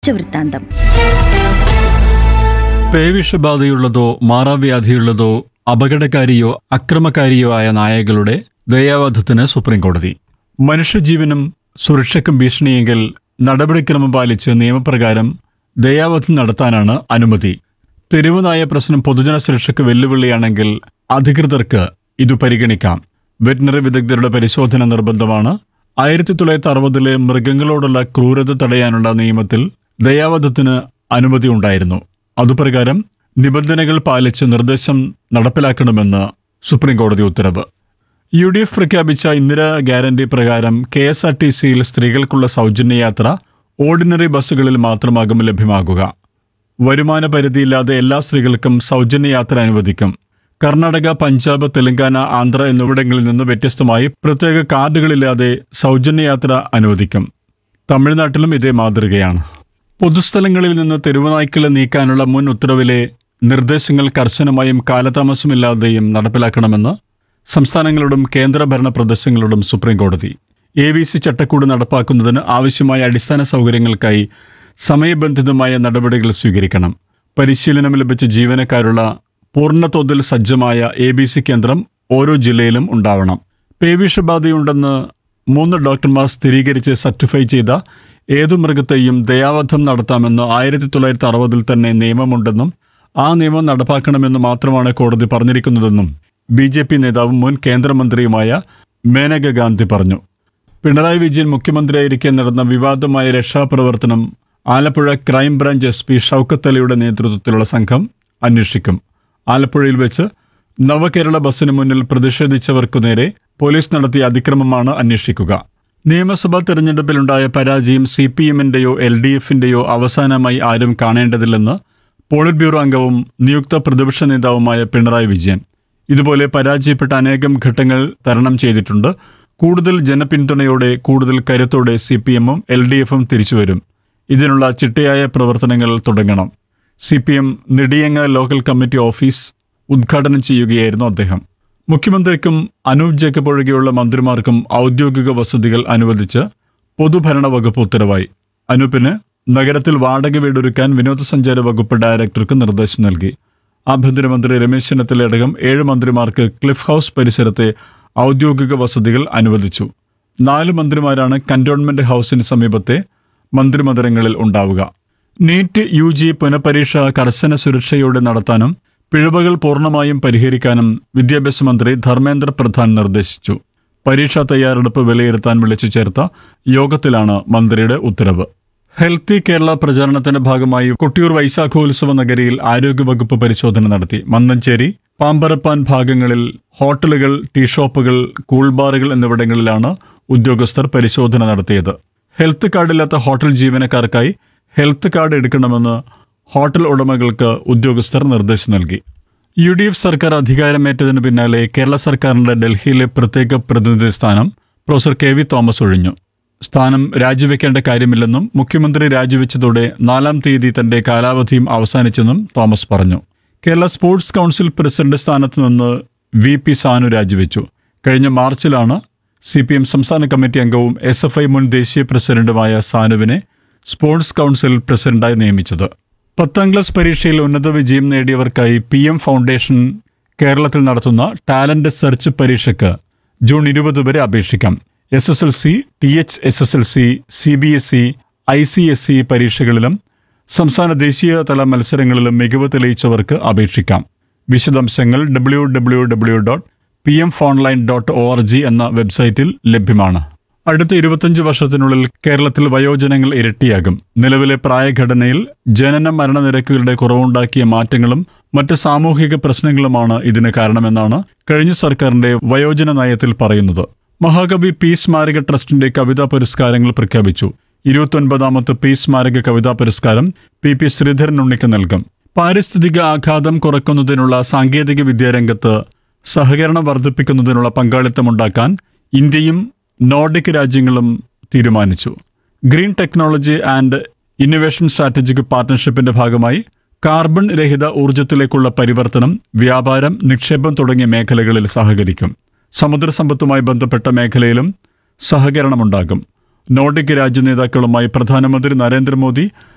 പഞ്ചവൃത്താന്തം പേവിഷബാധയുള്ളതോ മാറാവ്യാധിയുള്ളതോ അപകടകാരിയോ അക്രമകാരിയോ ആയ നായകളുടെ ദയാവധത്തിന് സുപ്രീംകോടതി മനുഷ്യജീവനും സുരക്ഷയ്ക്കും ഭീഷണിയെങ്കിൽ നടപടിക്രമം പാലിച്ച് നിയമപ്രകാരം ദയാവധം നടത്താനാണ് അനുമതി തെരുവ് നായ പ്രശ്നം പൊതുജന സുരക്ഷയ്ക്ക് വെല്ലുവിളിയാണെങ്കിൽ അധികൃതർക്ക് ഇത് പരിഗണിക്കാം വെറ്റിനറി വിദഗ്ധരുടെ പരിശോധന നിർബന്ധമാണ് ആയിരത്തി തൊള്ളായിരത്തി അറുപതിലെ മൃഗങ്ങളോടുള്ള ക്രൂരത തടയാനുള്ള നിയമത്തിൽ ദയാവധത്തിന് അനുമതി ഉണ്ടായിരുന്നു അതുപ്രകാരം നിബന്ധനകൾ പാലിച്ച് നിർദ്ദേശം നടപ്പിലാക്കണമെന്ന് സുപ്രീംകോടതി ഉത്തരവ് യു ഡി എഫ് പ്രഖ്യാപിച്ച ഇന്ദിരാ ഗ്യാരണ്ടി പ്രകാരം കെ എസ് ആർ ടി സിയിൽ സ്ത്രീകൾക്കുള്ള സൗജന്യ യാത്ര ഓർഡിനറി ബസ്സുകളിൽ മാത്രമാകും ലഭ്യമാകുക വരുമാന പരിധിയില്ലാതെ എല്ലാ സ്ത്രീകൾക്കും സൗജന്യ യാത്ര അനുവദിക്കും കർണാടക പഞ്ചാബ് തെലങ്കാന ആന്ധ്ര എന്നിവിടങ്ങളിൽ നിന്ന് വ്യത്യസ്തമായി പ്രത്യേക കാർഡുകളില്ലാതെ സൗജന്യ യാത്ര അനുവദിക്കും തമിഴ്നാട്ടിലും ഇതേ മാതൃകയാണ് പൊതുസ്ഥലങ്ങളിൽ നിന്ന് തെരുവുനായ്ക്കളെ നീക്കാനുള്ള മുൻ ഉത്തരവിലെ നിർദ്ദേശങ്ങൾ കർശനമായും കാലതാമസമില്ലാതെയും നടപ്പിലാക്കണമെന്ന് സംസ്ഥാനങ്ങളോടും കേന്ദ്രഭരണ പ്രദേശങ്ങളോടും സുപ്രീംകോടതി എ വി സി ചട്ടക്കൂട് നടപ്പാക്കുന്നതിന് ആവശ്യമായ അടിസ്ഥാന സൗകര്യങ്ങൾക്കായി സമയബന്ധിതമായ നടപടികൾ സ്വീകരിക്കണം പരിശീലനം ലഭിച്ച ജീവനക്കാരുള്ള പൂർണ്ണതോതിൽ സജ്ജമായ എ ബി സി കേന്ദ്രം ഓരോ ജില്ലയിലും ഉണ്ടാവണം പേവിഷബാധയുണ്ടെന്ന് മൂന്ന് ഡോക്ടർമാർ സ്ഥിരീകരിച്ച് സർട്ടിഫൈ ചെയ്ത ഏതു മൃഗത്തെയും ദയാവധം നടത്താമെന്ന് ആയിരത്തി തൊള്ളായിരത്തി അറുപതിൽ തന്നെ നിയമമുണ്ടെന്നും ആ നിയമം നടപ്പാക്കണമെന്ന് മാത്രമാണ് കോടതി പറഞ്ഞിരിക്കുന്നതെന്നും ബി ജെ പി നേതാവും മുൻ കേന്ദ്രമന്ത്രിയുമായ മേനക ഗാന്ധി പറഞ്ഞു പിണറായി വിജയൻ മുഖ്യമന്ത്രിയായിരിക്കെ നടന്ന വിവാദമായ രക്ഷാപ്രവർത്തനം Alappuzha crime branch S P Shoukath അലിയുടെ നേതൃത്വത്തിലുള്ള സംഘം അന്വേഷിക്കും ആലപ്പുഴയിൽ വെച്ച് നവകേരള ബസ്സിന് മുന്നിൽ പ്രതിഷേധിച്ചവർക്കു നേരെ പോലീസ് നടത്തിയ അതിക്രമമാണ് അന്വേഷിക്കുക നിയമസഭാ തെരഞ്ഞെടുപ്പിലുണ്ടായ പരാജയം സി പി എമ്മിന്റെയോ എൽ ഡി എഫിന്റെയോ അവസാനമായി ആരും കാണേണ്ടതില്ലെന്ന് പോളിറ്റ് ബ്യൂറോ അംഗവും നിയുക്ത പ്രതിപക്ഷ നേതാവുമായ പിണറായി വിജയൻ ഇതുപോലെ പരാജയപ്പെട്ട അനേകം ഘട്ടങ്ങൾ തരണം ചെയ്തിട്ടുണ്ട് കൂടുതൽ ജനപിന്തുണയോടെ കൂടുതൽ കരുത്തോടെ സി പി എമ്മും എൽ ഡി എഫും തിരിച്ചുവരും ഇതിനുള്ള ചിട്ടയായ പ്രവർത്തനങ്ങൾ തുടങ്ങണം C P M Nediyanga local committee office ഉദ്ഘാടനം ചെയ്യുകയായിരുന്നു അദ്ദേഹം മുഖ്യമന്ത്രിക്കും അനൂപ് ജേക്കബ് ഒഴികെയുള്ള മന്ത്രിമാർക്കും ഔദ്യോഗിക വസതികൾ അനുവദിച്ച് പൊതുഭരണ വകുപ്പ് ഉത്തരവായി അനൂപിന് നഗരത്തിൽ വാടക വീടൊരുക്കാൻ വിനോദസഞ്ചാര വകുപ്പ് ഡയറക്ടർക്ക് നിർദ്ദേശം നൽകി ആഭ്യന്തരമന്ത്രി രമേശ് ചെന്നിത്തലയടക്കം ഏഴ് മന്ത്രിമാർക്ക് ക്ലിഫ് ഹൌസ് പരിസരത്തെ ഔദ്യോഗിക വസതികൾ അനുവദിച്ചു നാല് മന്ത്രിമാരാണ് കന്റോൺമെന്റ് ഹൌസിന് സമീപത്തെ മന്ത്രിമന്ദിരങ്ങളിൽ ഉണ്ടാവുക നീറ്റ് യു ജി പുനഃപരീക്ഷ കർശന സുരക്ഷയോടെ നടത്താനും പിഴവുകൾ പൂർണ്ണമായും പരിഹരിക്കാനും വിദ്യാഭ്യാസ മന്ത്രി ധർമ്മേന്ദ്ര പ്രധാൻ നിർദ്ദേശിച്ചു പരീക്ഷാ തയ്യാറെടുപ്പ് വിലയിരുത്താൻ വിളിച്ചു ചേർത്ത യോഗത്തിലാണ് മന്ത്രിയുടെ ഉത്തരവ് ഹെൽത്തി കേരള പ്രചാരണത്തിന്റെ ഭാഗമായി കൊട്ടിയൂർ വൈശാഖോത്സവ നഗരിയിൽ ആരോഗ്യവകുപ്പ് പരിശോധന നടത്തി മന്നഞ്ചേരി പാമ്പരപ്പാൻ ഭാഗങ്ങളിൽ ഹോട്ടലുകൾ ടീ ഷോപ്പുകൾ കൂൾ ബാറുകൾ എന്നിവിടങ്ങളിലാണ് ഉദ്യോഗസ്ഥർ പരിശോധന നടത്തിയത് ഹെൽത്ത് കാർഡില്ലാത്ത ഹോട്ടൽ ജീവനക്കാർക്കായി ഹെൽത്ത് കാർഡ് എടുക്കണമെന്ന് ഹോട്ടൽ ഉടമകൾക്ക് ഉദ്യോഗസ്ഥർ നിർദ്ദേശം നൽകി യു ഡി എഫ് സർക്കാർ അധികാരമേറ്റതിന് പിന്നാലെ കേരള സർക്കാരിന്റെ ഡൽഹിയിലെ പ്രത്യേക പ്രതിനിധി സ്ഥാനം പ്രൊഫസർ കെ വി തോമസ് ഒഴിഞ്ഞു സ്ഥാനം രാജിവെക്കേണ്ട കാര്യമില്ലെന്നും മുഖ്യമന്ത്രി രാജിവെച്ചതോടെ നാലാം തീയതി തന്റെ കാലാവധിയും അവസാനിച്ചെന്നും തോമസ് പറഞ്ഞു കേരള സ്പോർട്സ് കൗൺസിൽ പ്രസിഡന്റ് സ്ഥാനത്ത് നിന്ന് വി പി സാനു രാജിവെച്ചു കഴിഞ്ഞ മാർച്ചിലാണ് സി പി എം സംസ്ഥാന കമ്മിറ്റി അംഗവും എസ് എഫ് ഐ മുൻ ദേശീയ പ്രസിഡന്റുമായ സാനുവിനെ സ്പോർട്സ് കൗൺസിൽ പ്രസിഡന്റായി നിയമിച്ചത് പത്താം ക്ലാസ് പരീക്ഷയിൽ ഉന്നത വിജയം നേടിയവർക്കായി പി എം ഫൗണ്ടേഷൻ കേരളത്തിൽ നടത്തുന്ന ടാലന്റ് സെർച്ച് പരീക്ഷയ്ക്ക് ജൂൺ ഇരുപത് വരെ അപേക്ഷിക്കാം S S L C T H S S L C C B S E I C S E പരീക്ഷകളിലും സംസ്ഥാന ദേശീയ തല മത്സരങ്ങളിലും മികവ് തെളിയിച്ചവർക്ക് അപേക്ഷിക്കാം വിശദാംശങ്ങൾ W W W dot P M phoneline dot O R G എന്ന വെബ്സൈറ്റിൽ ലഭ്യമാണ് അടുത്ത ഇരുപത്തഞ്ച് വർഷത്തിനുള്ളിൽ കേരളത്തിൽ വയോജനങ്ങൾ ഇരട്ടിയാകും നിലവിലെ പ്രായഘടനയിൽ ജനന മരണനിരക്കുകളുടെ കുറവുണ്ടാക്കിയ മാറ്റങ്ങളും മറ്റ് സാമൂഹിക പ്രശ്നങ്ങളുമാണ് ഇതിന് കാരണമെന്നാണ് കഴിഞ്ഞ സർക്കാരിന്റെ വയോജന നയത്തിൽ പറയുന്നത് മഹാകവി പി സ്മാരക ട്രസ്റ്റിന്റെ കവിതാ പുരസ്കാരങ്ങൾ പ്രഖ്യാപിച്ചു ഇരുപത്തൊൻപതാമത്തെ പി സ്മാരക കവിതാ പുരസ്കാരം പി പി ശ്രീധരൻ ഉണ്ണിക്ക് നൽകും പാരിസ്ഥിതിക ആഘാതം കുറയ്ക്കുന്നതിനുള്ള സാങ്കേതിക വിദ്യാരംഗത്ത് സഹകരണം വർദ്ധിപ്പിക്കുന്നതിനുള്ള പങ്കാളിത്തമുണ്ടാക്കാൻ ഇന്ത്യയും നോർഡിക് രാജ്യങ്ങളും തീരുമാനിച്ചു green technology and innovation strategic പാർട്ട്ണർഷിപ്പിന്റെ ഭാഗമായി കാർബൺ രഹിത ഊർജത്തിലേക്കുള്ള പരിവർത്തനം വ്യാപാരം നിക്ഷേപം തുടങ്ങിയ മേഖലകളിൽ സഹകരിക്കും സമുദ്രസമ്പത്തുമായി ബന്ധപ്പെട്ട മേഖലയിലും സഹകരണമുണ്ടാകും നോർഡിക് രാജ്യ നേതാക്കളുമായി പ്രധാനമന്ത്രി നരേന്ദ്രമോദി